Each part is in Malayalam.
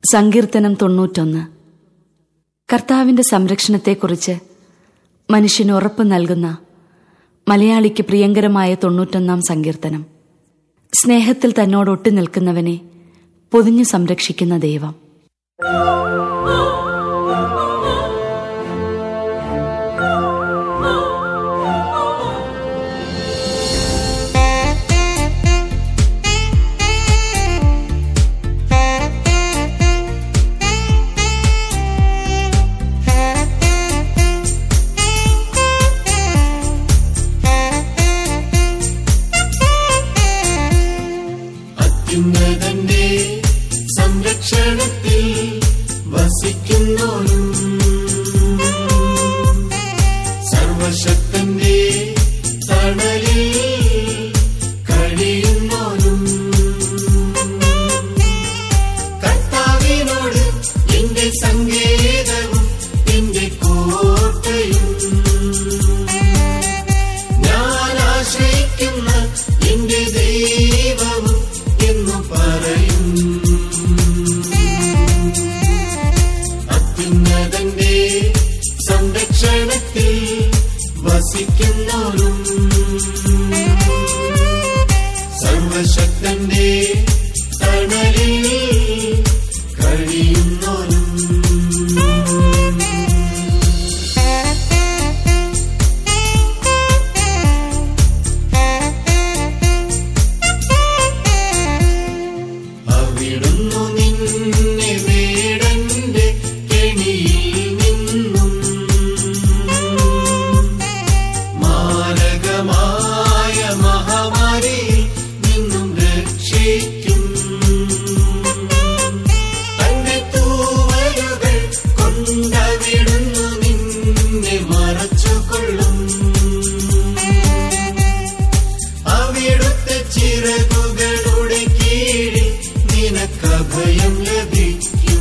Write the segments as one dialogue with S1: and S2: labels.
S1: സങ്കീർത്തനം തൊണ്ണൂറ്റൊന്ന് കർത്താവിന്റെ സംരക്ഷണത്തെക്കുറിച്ച് മനുഷ്യന് ഉറപ്പ് നൽകുന്ന മലയാളിക്ക് പ്രിയങ്കരമായ തൊണ്ണൂറ്റൊന്നാം സങ്കീർത്തനം സ്നേഹത്തിൽ തന്നോട് ഒട്ടി നിൽക്കുന്നവനെ പൊതിഞ്ഞു സംരക്ഷിക്കുന്ന ദൈവം
S2: അത്യുന്നതന്റെ സംരക്ഷണത്തിൽ വസിക്കുന്നോനും സർവശക്തന്റെ തണലിൽ കഴിയുന്നോനും കർത്താവിനോട് എന്റെ സങ്കേതവും എന്റെ കോട്ടയും ഞാൻ ആശ്രയിക്കുന്ന എന്റെ ദൈവവും എന്നു പറയും അത്യുന്നതന്റെ സംരക്ഷണത്തിൽ വസിക്കുന്നവരും സർവശക്തന്റെ തണലിൽ കഴിയുന്നവരും അവിടുന്നു നിന്നെ വേടന്റെ കെണിയിൽ നിന്നും മാരകമായ മഹാമാരിയിൽ നിന്നും രക്ഷിക്കും തന്റെ തൂവലുകൾ കൊണ്ടവിടുന്നു നിന്നെ മറച്ചുകൊള്ളും അവിടുത്തെ ചിറകുകളുടെ കീഴിൽ നിനക്ക് അഭയം ലഭിക്കും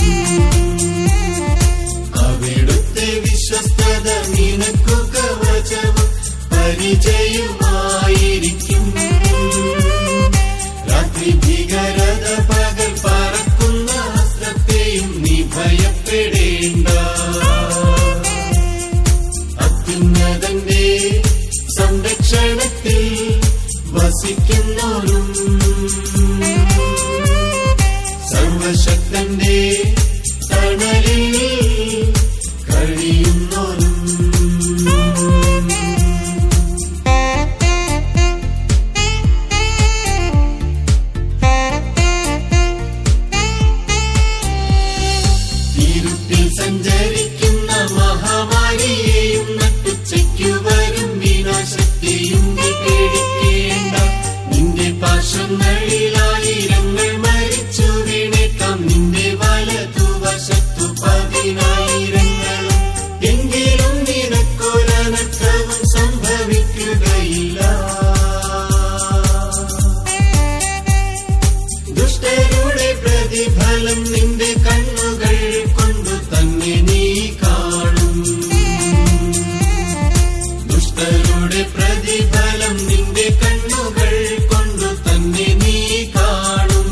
S2: അവിടുത്തെ വിശ്വസ്തത നിനക്കു കവചവും പരിചയമായിരിക്കും രാത്രി ഭീകരത പകൽ പറക്കുന്ന അസ്ത്രത്തെയും നീ ഭയപ്പെടേണ്ട അത്യുന്നതന്റെ സംരക്ഷണത്തിൽ വസിക്കുന്നോരും സർവശക്തന്റെ തണലിൽ കഴിയുന്നോരും ഇരുട്ടിൽ സഞ്ചരിക്കുന്ന മഹാമാരിയെയും നട്ടുച്ചയ്ക്കു വരും വിനാശത്തെയും നീ പേടിക്കേണ്ട നിന്റെ പാർശ്വങ്ങളിലായിരങ്ങൾ മരിച്ചു വീണേക്കാം നിന്റെ വലതുവശത്തു പതിനായിരങ്ങളും എങ്കിലും നിനക്കൊരനർത്ഥവും സംഭവിക്കുകയില്ല ദുഷ്ടരുടെ പ്രതിഫലം നിന്റെ കണ്ണുകൾ കൊണ്ടു തന്നെ നീ കാണും ദുഷ്ടരുടെ പ്രതിഫലം നിന്റെ കണ്ണുകൾ കൊണ്ടു തന്നെ നീ കാണും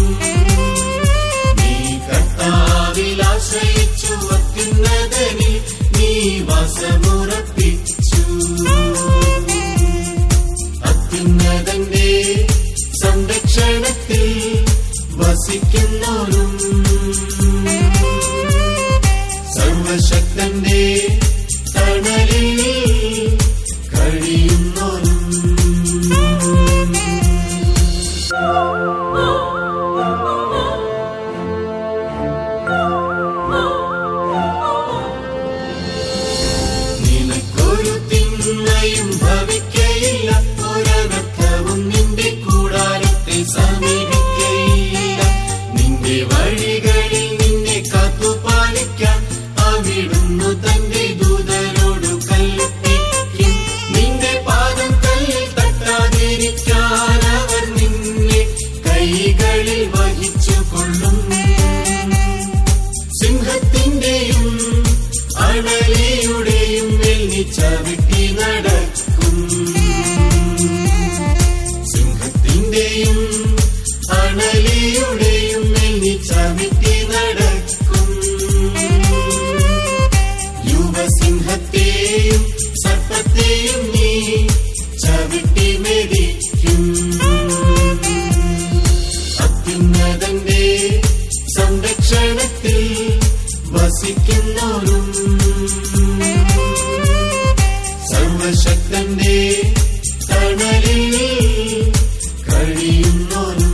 S2: നീ കർത്താവിൽ ആശ്രയിച്ചു അത്യുന്നതനിൽ നീ വാസമുറപ്പിച്ചു അത്യുന്നതന്റെ സംരക്ഷണത്തിൽ വസിക്കുന്നോരും സർവശക്തന്റെ തണലിൽ കഴിയുന്നോരും നിനക്കൊരു തിന്മയും ഭവിക്കയില്ല ഒരനർത്ഥവും നിന്റെ കൂടാരത്തെ സമീപിക്കയില്ല നിന്റെ വഴികളിൽ നിന്നെ കാത്തുപാലിക്കാൻ അവിടുന്നു തന്റെ ദൂതരോടു കൽപ്പിക്കും നിന്റെ പാദം കൽ ഉന്നതന്റെ സംരക്ഷണത്തിൽ വസിക്കുന്നോരും സർവശക്തന്റെ തണലിൽ കഴിയുന്നോരും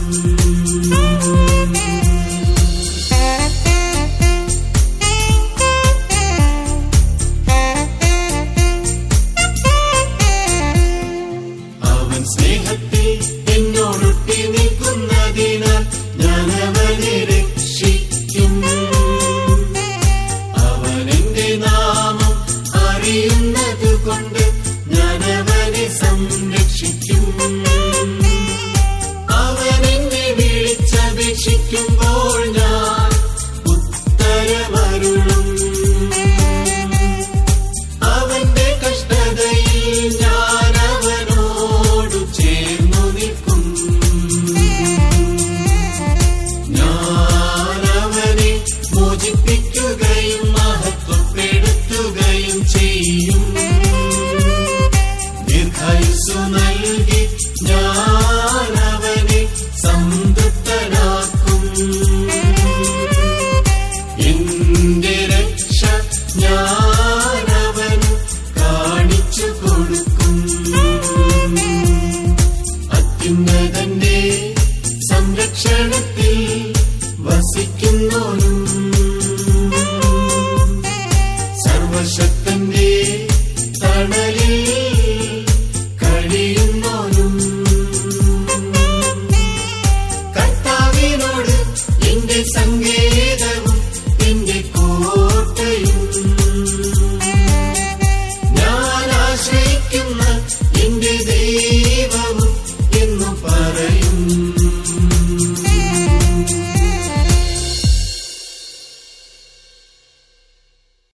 S2: അവൻ സ്നേഹത്തിൽ എന്നോടൊട്ടി നിൽക്കുന്നതിനാൽ ഞാൻ അവനെ രക്ഷിക്കും അവൻ എന്റെ നാമം അറിയുന്നത് കൊണ്ട് ഞാൻ അവനെ സംരക്ഷിക്കും അവൻ എന്നെ വിളിച്ചപേക്ഷിക്കുമ്പോൾ ഞാൻ